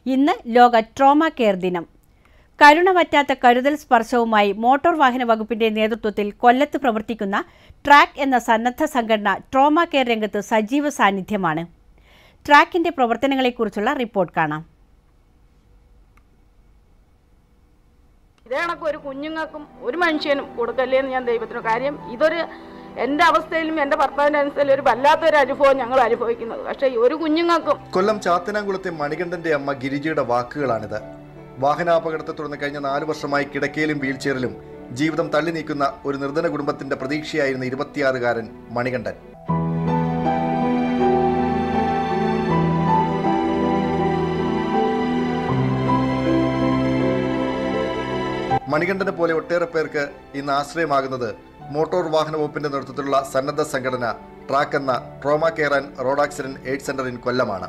ഇന്ന് ലോക trauma care ദിനം കരുണ പറ്റാത്ത കരുതൽ സ്പർശവുമായി മോട്ടോർ വാഹന വകുപ്പിന്റെ നേതൃത്വത്തിൽ കൊല്ലത്ത് പ്രവർത്തിക്കുന്ന ട്രാക്ക് എന്ന സന്നദ്ധ സംഘടന ട്രോമ കെയർ രംഗത്ത് സജീവ സാന്നിധ്യമാണ് ട്രാക്കിന്റെ പ്രവർത്തനങ്ങളെക്കുറിച്ചുള്ള റിപ്പോർട്ട് കാണാം ഇതേ കണക്ക് ഒരു കുഞ്ഞുങ്ങൾക്കും ഒരു മനുഷ്യനും കൊടുക്കല്ലേ എന്ന് ഞാൻ ദൈവത്തിന് കാര്യം ഇതൊരു എൻ്റെ അവസ്ഥയിലും എൻ്റെ ഭർത്താവിൻ്റെ അവസ്ഥയിലും ഒരു വല്ലാത്തൊരു അനുഭവം ഞങ്ങൾ അനുഭവിക്കുന്നത് പക്ഷേ ഈ ഒരു കുഞ്ഞുങ്ങൾക്കും കൊല്ലം ചാത്തനാംകുളത്തെ മണികണ്ഠന്റെ അമ്മ ഗിരിജയുടെ വാക്കുകളാണിത് വാഹനാപകടത്തെ തുടർന്ന് കഴിഞ്ഞ നാല് വർഷമായി കിടക്കയിലും വീൽചെയറിലും ജീവിതം തള്ളി നീക്കുന്ന ഒരു നിർധന കുടുംബത്തിന്റെ പ്രതീക്ഷയായിരുന്ന ഇരുപത്തിയാറുകാരൻ മണികണ്ഠൻ മണികണ്ഠനെ പോലെ ഒട്ടേറെ പേർക്ക് ഇന്ന് ആശ്രയമാകുന്നത് മോട്ടോർ വാഹന വകുപ്പിന്റെ നേതൃത്വത്തിലുള്ള സന്നദ്ധ സംഘടന ട്രാക്ക് എന്ന trauma care and road accident aid centre in കൊല്ലമാണ്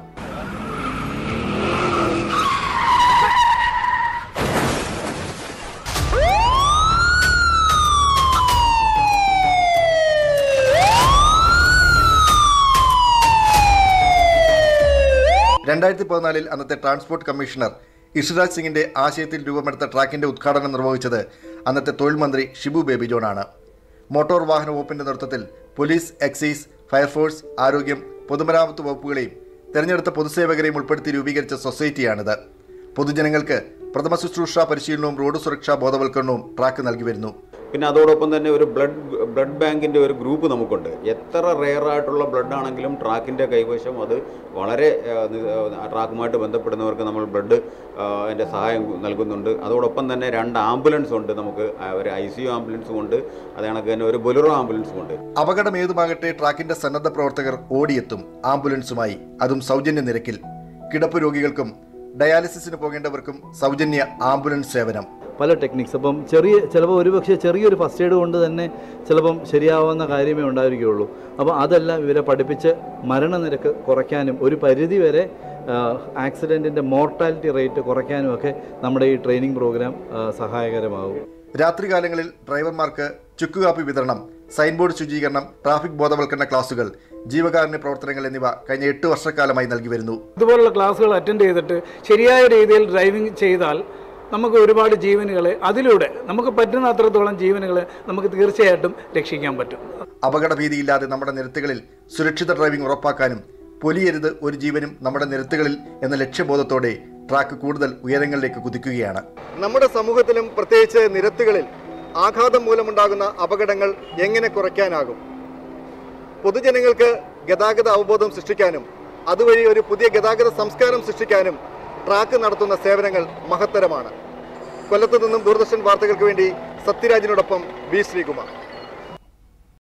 രണ്ടായിരത്തി പതിനാലിൽ അന്നത്തെ ട്രാൻസ്പോർട്ട് കമ്മീഷണർ ഇഷിരാജ് സിംഗിന്റെ ആശയത്തിൽ രൂപമെടുത്ത ട്രാക്കിന്റെ ഉദ്ഘാടനം നിർവഹിച്ചത് അന്നത്തെ തൊഴിൽ മന്ത്രി ഷിബു ബേബി ജോണാണ് മോട്ടോർ വാഹന വകുപ്പിന്റെ നേതൃത്വത്തിൽ പോലീസ് എക്സൈസ് ഫയർഫോഴ്സ് ആരോഗ്യം പൊതുമരാമത്ത് വകുപ്പുകളെയും തെരഞ്ഞെടുത്ത പൊതുസേവകരെയും ഉൾപ്പെടുത്തി രൂപീകരിച്ച സൊസൈറ്റിയാണിത് പൊതുജനങ്ങൾക്ക് പ്രഥമ ശുശ്രൂഷ പരിശീലനവും റോഡ് സുരക്ഷാ ബോധവൽക്കരണവും ട്രാക്ക് നൽകി വരുന്നു പിന്നെ അതോടൊപ്പം തന്നെ ഒരു ബ്ലഡ് ബ്ലഡ് ബാങ്കിൻ്റെ ഒരു ഗ്രൂപ്പ് നമുക്കുണ്ട് എത്ര റെയർ ആയിട്ടുള്ള ബ്ലഡ് ആണെങ്കിലും ട്രാക്കിൻ്റെ കൈവശം അത് വളരെ ആ, നി- ആ, ട്രാക്കുമായിട്ട് ബന്ധപ്പെടുന്നവർക്ക് നമ്മൾ ബ്ലഡ് അതിൻ്റെ സഹായം നൽകുന്നുണ്ട് അതോടൊപ്പം തന്നെ രണ്ട് ആംബുലൻസ് ഉണ്ട് നമുക്ക് ആ, ഒരു ഐ സി യു ആംബുലൻസും ഉണ്ട് അത് കണക്ക് തന്നെ ഒരു ബൊലറോ ആംബുലൻസും ഉണ്ട് അപകടം ഏതുമാകട്ടെ ട്രാക്കിന്റെ സന്നദ്ധ പ്രവർത്തകർ ഓടിയെത്തും ആംബുലൻസുമായി അതും സൗജന്യ നിരക്കിൽ കിടപ്പ് രോഗികൾക്കും ഡയാലിസിസിന് പോകേണ്ടവർക്കും സൗജന്യ ആംബുലൻസ് സേവനം പല ടെക്നിക്സ് അപ്പം ചെറിയ ചിലപ്പോൾ ഒരുപക്ഷെ ചെറിയൊരു ഫസ്റ്റ് എയ്ഡ് കൊണ്ട് തന്നെ ചിലപ്പം ശരിയാവുന്ന കാര്യമേ ഉണ്ടായിരിക്കുകയുള്ളൂ അപ്പോൾ അതെല്ലാം ഇവരെ പഠിപ്പിച്ച് മരണനിരക്ക് കുറയ്ക്കാനും ഒരു പരിധി വരെ ആക്സിഡൻറ്റിൻ്റെ മോർട്ടാലിറ്റി റേറ്റ് കുറയ്ക്കാനും ഒക്കെ നമ്മുടെ ഈ ട്രെയിനിങ് പ്രോഗ്രാം ആ, സഹായകരമാകും രാത്രികാലങ്ങളിൽ ഡ്രൈവർമാർക്ക് ചുക്കുകാപ്പി വിതരണം സൈൻ ബോർഡ് ശുചീകരണം ട്രാഫിക് ബോധവൽക്കരണ ക്ലാസുകൾ ജീവകാരുണ്യ പ്രവർത്തനങ്ങൾ എന്നിവ കഴിഞ്ഞ എട്ട് വർഷക്കാലമായി നൽകി വരുന്നു ഇതുപോലുള്ള ക്ലാസ്സുകൾ അറ്റൻഡ് ചെയ്തിട്ട് ശരിയായ രീതിയിൽ ഡ്രൈവിംഗ് ചെയ്താൽ നമുക്ക് ഒരുപാട് ജീവനുകളെ അതിലൂടെ നമുക്ക് പറ്റുന്ന അത്രത്തോളം ജീവനുകളെ നമുക്ക് തീർച്ചയായിട്ടും രക്ഷിക്കാൻ പറ്റും അപകട ഭീതിയില്ലാതെ നമ്മുടെ നിരത്തുകളിൽ സുരക്ഷിത ഡ്രൈവിംഗ് ഉറപ്പാക്കാനും പൊലിയരുത് ഒരു ജീവനും നമ്മുടെ നിരത്തുകളിൽ എന്ന ലക്ഷ്യബോധത്തോടെ ട്രാക്ക് കൂടുതൽ ഉയരങ്ങളിലേക്ക് കുതിക്കുകയാണ് നമ്മുടെ സമൂഹത്തിലും പ്രത്യേകിച്ച് നിരത്തുകളിൽ ആഘാതം മൂലമുണ്ടാകുന്ന അപകടങ്ങൾ എങ്ങനെ കുറയ്ക്കാനാകും പൊതുജനങ്ങൾക്ക് ഗതാഗത അവബോധം സൃഷ്ടിക്കാനും അതുവഴി ഒരു പുതിയ ഗതാഗത സംസ്കാരം സൃഷ്ടിക്കാനും ട്രാക്ക് നടത്തുന്ന സേവനങ്ങൾ മഹത്തരമാണ് കൊല്ലത്ത് നിന്നും ദൂരദർശൻ വാർത്തകൾക്ക് വേണ്ടി സത്യരാജിനോടൊപ്പം വി ശ്രീകുമാർ